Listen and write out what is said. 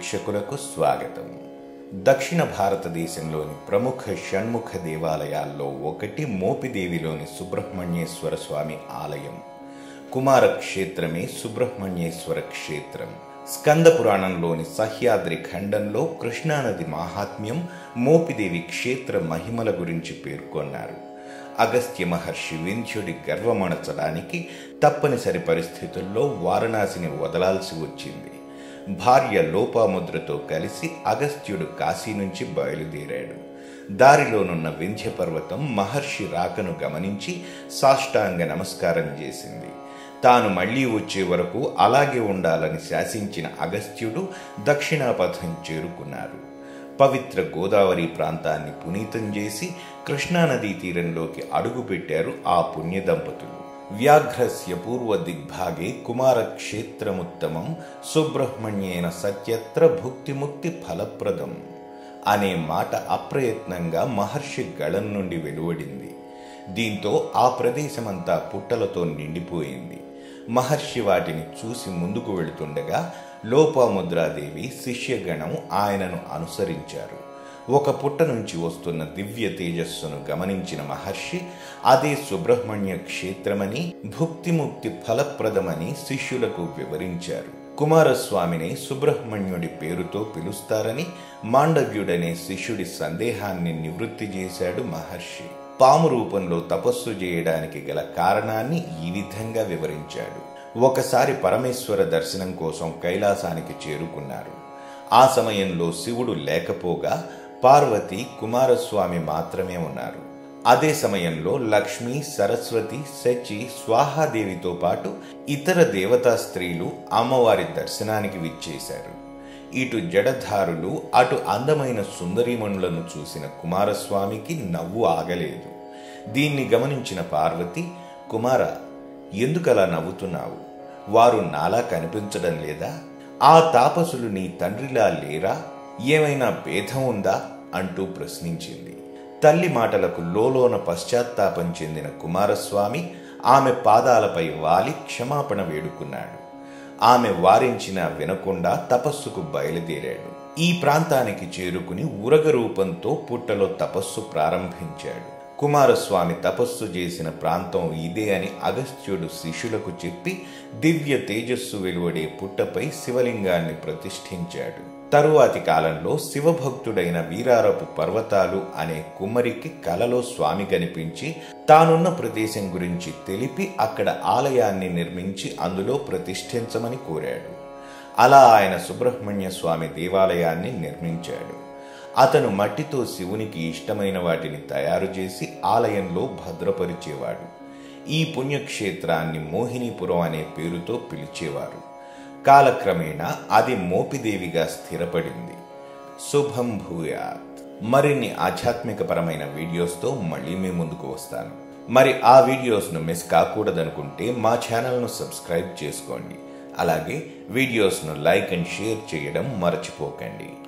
వీక్షకులకు స్వాగతం దక్షిణ భారతదేశంలోని ప్రముఖ షణ్ముఖ దేవాలయాల్లో ఒకటి మోపిదేవిలోని సుబ్రహ్మణ్యేశ్వర స్వామి ఆలయం కుమార క్షేత్రమే సుబ్రహ్మణ్యేశ్వర క్షేత్రం స్కంద పురాణంలోని సహ్యాద్రి ఖండంలో కృష్ణానది మాహాత్మ్యం మోపిదేవి క్షేత్ర మహిమల గురించి పేర్కొన్నారు అగస్త్య మహర్షి వింధ్యుడి గర్వమణచడానికి తప్పనిసరి పరిస్థితుల్లో వారణాసిని వదలాల్సి వచ్చింది భార్య లోపాముద్రతో కలిసి అగస్త్యుడు కాశీ నుంచి బయలుదేరాడు దారిలోనున్న వింధ్య పర్వతం మహర్షి రాకను గమనించి సాష్టాంగ నమస్కారం చేసింది తాను మళ్లీ వచ్చే వరకు అలాగే ఉండాలని శాసించిన అగస్త్యుడు దక్షిణాపథం చేరుకున్నారు పవిత్ర గోదావరి ప్రాంతాన్ని పునీతం చేసి కృష్ణానదీ తీరంలోకి అడుగుపెట్టారు ఆ పుణ్య దంపతులు వ్యాఘ్రస్య పూర్వ దిగ్భాగే కుమార క్షేత్రముత్తమం సుబ్రహ్మణ్యేన సత్యత్ర భుక్తిముక్తి ఫలప్రదం అనే మాట అప్రయత్నంగా మహర్షి గళం నుండి వెలువడింది దీంతో ఆ ప్రదేశమంతా పుట్టలతో నిండిపోయింది మహర్షి వాటిని చూసి ముందుకు వెళుతుండగా లోపాముద్రాదేవి శిష్యగణం ఆయనను అనుసరించారు ఒక పుట్ట నుంచి వస్తున్న దివ్య తేజస్సును గమనించిన మహర్షి అదే సుబ్రహ్మణ్య క్షేత్రమని భుక్తిముక్తి ఫలప్రదమని శిష్యులకు వివరించారు కుమారస్వామిని సుబ్రహ్మణ్యుడి పేరుతో పిలుస్తారని మాండవ్యుడనే శిష్యుడి సందేహాన్ని నివృత్తి చేశాడు మహర్షి పాము రూపంలో తపస్సు చేయడానికి గల కారణాన్ని ఈ విధంగా వివరించాడు ఒకసారి పరమేశ్వర దర్శనం కోసం కైలాసానికి చేరుకున్నారు ఆ సమయంలో శివుడు లేకపోగా పార్వతి కుమారస్వామి మాత్రమే ఉన్నారు అదే సమయంలో లక్ష్మి సరస్వతి శచి స్వాహాదేవితో పాటు ఇతర దేవతా స్త్రీలు అమ్మవారి దర్శనానికి విచ్చేశారు ఇటు జడధారులు అటు అందమైన సుందరీమణులను చూసిన కుమారస్వామికి నవ్వు ఆగలేదు దీన్ని గమనించిన పార్వతి కుమార ఎందుకలా నవ్వుతున్నావు వారు నాలా కనిపించడం లేదా ఆ తాపసులు నీ తండ్రిలా లేరా ఏమైనా భేదం ఉందా అంటూ ప్రశ్నించింది తల్లి మాటలకు లోలోన పశ్చాత్తాపం చెందిన కుమారస్వామి ఆమె పాదాలపై వాలి క్షమాపణ వేడుకున్నాడు ఆమె వారించినా వినకుండా తపస్సుకు బయలుదేరాడు ఈ ప్రాంతానికి చేరుకుని ఉరగ రూపంతో పుట్టలో తపస్సు ప్రారంభించాడు కుమారస్వామి తపస్సు చేసిన ప్రాంతం ఇదే అని అగస్త్యుడు శిష్యులకు చెప్పి దివ్య తేజస్సు వెలువడే పుట్టపై శివలింగాన్ని ప్రతిష్ఠించాడు తరువాతి కాలంలో శివభక్తుడైన వీరారపు పర్వతాలు అనే కుమ్మరికి కలలో స్వామి కనిపించి తానున్న ప్రదేశం గురించి తెలిపి అక్కడ ఆలయాన్ని నిర్మించి అందులో ప్రతిష్ఠించమని కోరాడు అలా ఆయన సుబ్రహ్మణ్య స్వామి దేవాలయాన్ని నిర్మించాడు అతను మట్టితో శివునికి ఇష్టమైన వాటిని తయారు చేసి ఆలయంలో భద్రపరిచేవాడు ఈ పుణ్యక్షేత్రాన్ని మోహినీపురం అనే పేరుతో పిలిచేవారు కాలక్రమేణా అది మోపిదేవిగా స్థిరపడింది శుభం భూయాత్ మరిన్ని ఆధ్యాత్మికపరమైన వీడియోస్తో మళ్ళీ మీ ముందుకు వస్తాను మరి ఆ వీడియోస్ను మిస్ కాకూడదనుకుంటే మా ఛానల్ను సబ్స్క్రైబ్ చేసుకోండి అలాగే వీడియోస్ను లైక్ అండ్ షేర్ చేయడం మర్చిపోకండి